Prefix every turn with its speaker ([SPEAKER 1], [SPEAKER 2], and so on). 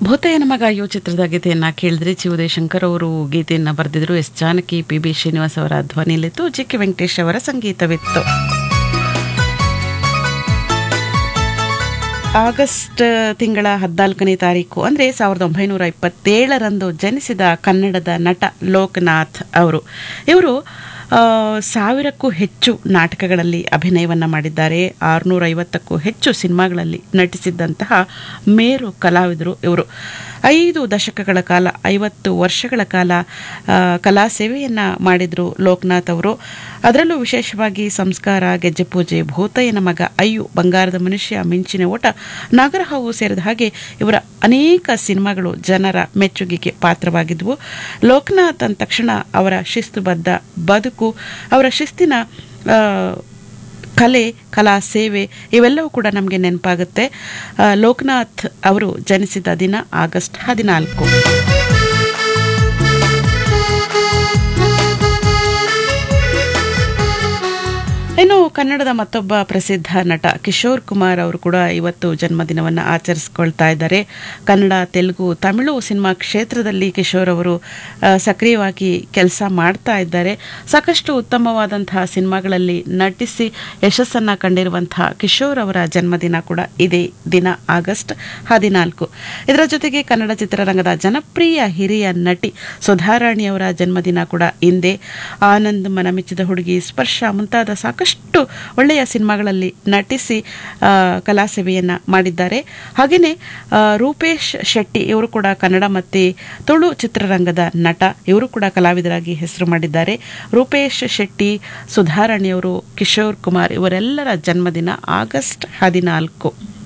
[SPEAKER 1] ಭೂತಯ್ಯನ ಮಗ ಯೋ ಚಿತ್ರದ ಗೀತೆಯನ್ನ ಕೇಳಿದ್ರೆ ಚಿ ಉದಯಶಂಕರ್ ಅವರು ಗೀತೆಯನ್ನ ಬರೆದಿದ್ರು S Janaki P B Srinivas ಅವರ ಧ್ವನಿಯಲ್ಲಿತ್ತು ಜಿ ಕೆ ವೆಂಕಟೇಶ್ ಅವರ ಸಂಗೀತವಿತ್ತು ಆಗಸ್ಟ್ ತಿಂಗಳ ಹದಿನಾಲ್ಕನೇ ತಾರೀಕು ಅಂದರೆ ಸಾವಿರದ ಒಂಬೈನೂರ ಇಪ್ಪತ್ತೇಳರಂದು ಜನಿಸಿದ ಕನ್ನಡದ ನಟ ಲೋಕನಾಥ್ ಅವರು ಇವರು ಆ, ಸಾವಿರಕ್ಕೂ ಹೆಚ್ಚು ನಾಟಕಗಳಲ್ಲಿ ಅಭಿನಯವನ್ನು ಮಾಡಿದ್ದಾರೆ ಆರುನೂರ ಐವತ್ತಕ್ಕೂ ಹೆಚ್ಚು ಸಿನಿಮಾಗಳಲ್ಲಿ ನಟಿಸಿದ್ದಂತಹ ಮೇರು ಕಲಾವಿದರು ಇವರು ಐದು ದಶಕಗಳ ಕಾಲ ಐವತ್ತು ವರ್ಷಗಳ ಕಾಲ ಆ, ಕಲಾ ಸೇವೆಯನ್ನು ಮಾಡಿದರು ಲೋಕನಾಥ್ ಅವರು ಅದರಲ್ಲೂ ವಿಶೇಷವಾಗಿ ಸಂಸ್ಕಾರ ಗೆಜ್ಜೆ ಪೂಜೆ ಭೂತಯ್ಯನ ಮಗ ಅಯ್ಯು ಬಂಗಾರದ ಮನುಷ್ಯ ಮಿಂಚಿನ ಓಟ ನಾಗರಹಾವು ಸೇರಿದ ಹಾಗೆ ಇವರ ಅನೇಕ ಸಿನಿಮಾಗಳು ಜನರ ಮೆಚ್ಚುಗೆಗೆ ಪಾತ್ರವಾಗಿದ್ವು ಲೋಕನಾಥ್ ಅಂದ ತಕ್ಷಣ ಅವರ ಶಿಸ್ತುಬದ್ಧ ಬದುಕು ಅವರ ಶಿಸ್ತಿನ ಆ, ಕಲೆ ಕಲಾ ಸೇವೆ ಇವೆಲ್ಲವೂ ಕೂಡ ನಮಗೆ ನೆನಪಾಗುತ್ತೆ ಆ, ಲೋಕನಾಥ್ ಅವರು ಜನಿಸಿದ ದಿನ ಆಗಸ್ಟ್ ಹದಿನಾಲ್ಕು ಇನ್ನು ಕನ್ನಡದ ಮತ್ತೊಬ್ಬ ಪ್ರಸಿದ್ಧ ನಟ ಕಿಶೋರ್ ಕುಮಾರ್ ಅವರು ಕೂಡ ಇವತ್ತು ಜನ್ಮದಿನವನ್ನು ಆಚರಿಸ್ಕೊಳ್ತಾ ಇದ್ದಾರೆ ಕನ್ನಡ ತೆಲುಗು ತಮಿಳು ಸಿನಿಮಾ ಕ್ಷೇತ್ರದಲ್ಲಿ ಕಿಶೋರ್ ಅವರು ಆ, ಸಕ್ರಿಯವಾಗಿ ಕೆಲಸ ಮಾಡ್ತಾ ಇದ್ದಾರೆ ಸಾಕಷ್ಟು ಉತ್ತಮವಾದಂತಹ ಸಿನಿಮಾಗಳಲ್ಲಿ ನಟಿಸಿ ಯಶಸ್ಸನ್ನು ಕಂಡಿರುವಂತಹ ಕಿಶೋರ್ ಅವರ ಜನ್ಮದಿನ ಕೂಡ ಇದೇ ದಿನ ಆಗಸ್ಟ್ ಹದಿನಾಲ್ಕು ಇದರ ಜೊತೆಗೆ ಕನ್ನಡ ಚಿತ್ರರಂಗದ ಜನಪ್ರಿಯ ಹಿರಿಯ ನಟಿ ಸುಧಾರಾಣಿ ಅವರ ಜನ್ಮದಿನ ಕೂಡ ಇಂದೇ ಆನಂದ್ ಮನಮೆಚ್ಚಿದ ಹುಡುಗಿ ಸ್ಪರ್ಶ ಮುಂತಾದ ಸಾಕಷ್ಟು ಒಳ್ಳೆಯ ಸಿನಿಮಾಗಳಲ್ಲಿ ನಟಿಸಿ ಆ, ಕಲಾ ಸೇವೆಯನ್ನು ಮಾಡಿದ್ದಾರೆ ಹಾಗೆಯೇ ಆ, ರೂಪೇಶ್ ಶೆಟ್ಟಿ ಇವರು ಕೂಡ ಕನ್ನಡ ಮತ್ತು ತುಳು ಚಿತ್ರರಂಗದ ನಟ ಇವರು ಕೂಡ ಕಲಾವಿದರಾಗಿ ಹೆಸರು ಮಾಡಿದ್ದಾರೆ ರೂಪೇಶ್ ಶೆಟ್ಟಿ ಸುಧಾರಾಣಿಯವರು ಕಿಶೋರ್ ಕುಮಾರ್ ಇವರೆಲ್ಲರ ಜನ್ಮದಿನ ಆಗಸ್ಟ್ ಹದಿನಾಲ್ಕು